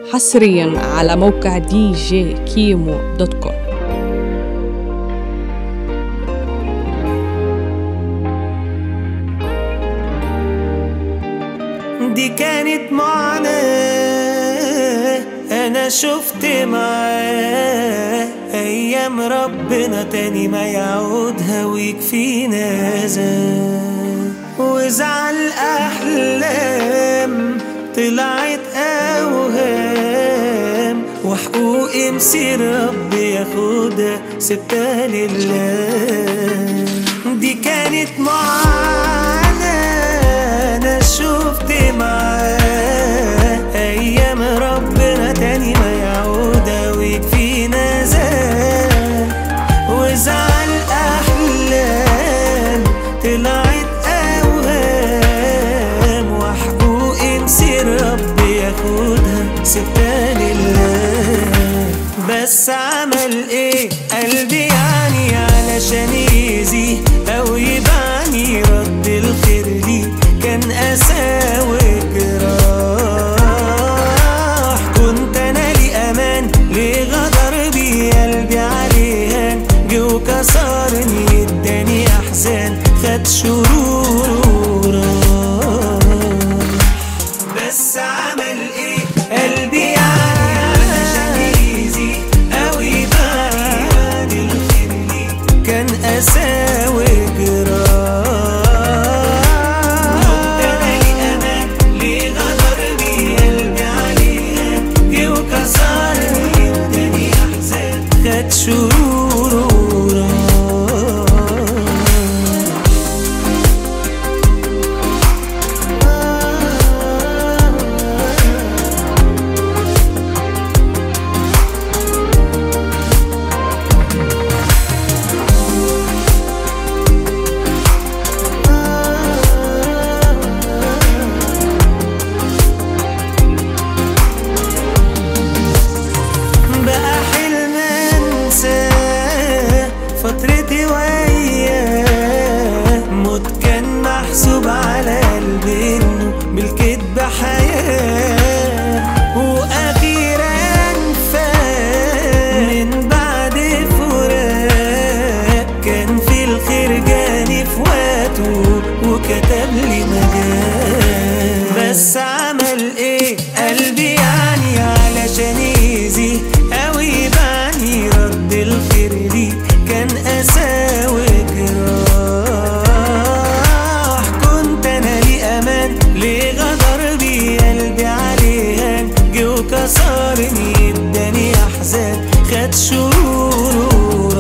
حصريا على موقع دي جي كيمو دوت كوم دي كانت معاناة أنا شفت معاه أيام ربنا تاني ما يعودها ويكفينا زاد وزعل أحلام طلعت أوهام وحقوقي مسير ربي ياخدها سبتها لله دي كانت معاناة أنا شفت معاه أيام ربنا تاني ما يعودها ويكفينا زاد وزعل أحلام طلعت أوهام وحقوقي مسير ربي ياخدها سبتها لله بس عمل ايه قلبي يعني علشان يزي او يبعني رد الخير لي كان اساوي جراح كنت انا لي امان ليه غدر بي قلبي عليها جه وكسرني اداني احزان خد شرور وراح بس عمل ايه قلبي يعني علشان يزي او يبعد الخير ليه كان اساوي جراح كنت انا لي امان ليه غدر بي قلبي عليها جه وكسرني اداني احزان خد شرور وراح بقى حلم انساه فترتي وياه موت كان محسوب على قلبي انه بالكدب حياه واخيرا فاق من بعد فراق كان في الخير جاني في وقته وكتب لي مجال بس عمل ايه قلبي يعني علشان يزي او يبعني رد الخير لي كان اساوي جراح كنت انا لي امان ليه غدر بي قلبي عليها جه وكسرني اداني احزان خد شرور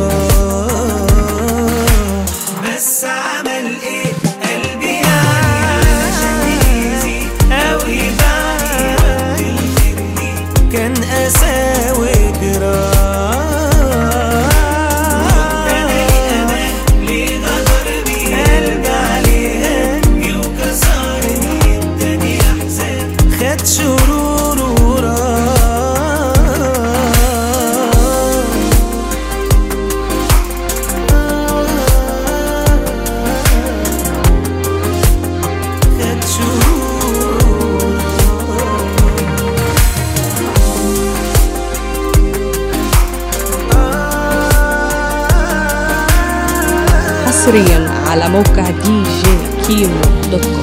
وراح بس عمل ايه قلبي يعني علشان يزي او يبعني رد الخير ليه كان اساوي جراح كنت انا لي امان ليه غدر بي قلبي عليها جه وكسرني اداني احزان خد شرور وراح خد شرور حصريا على موقع دي جي كيمو دوت كوم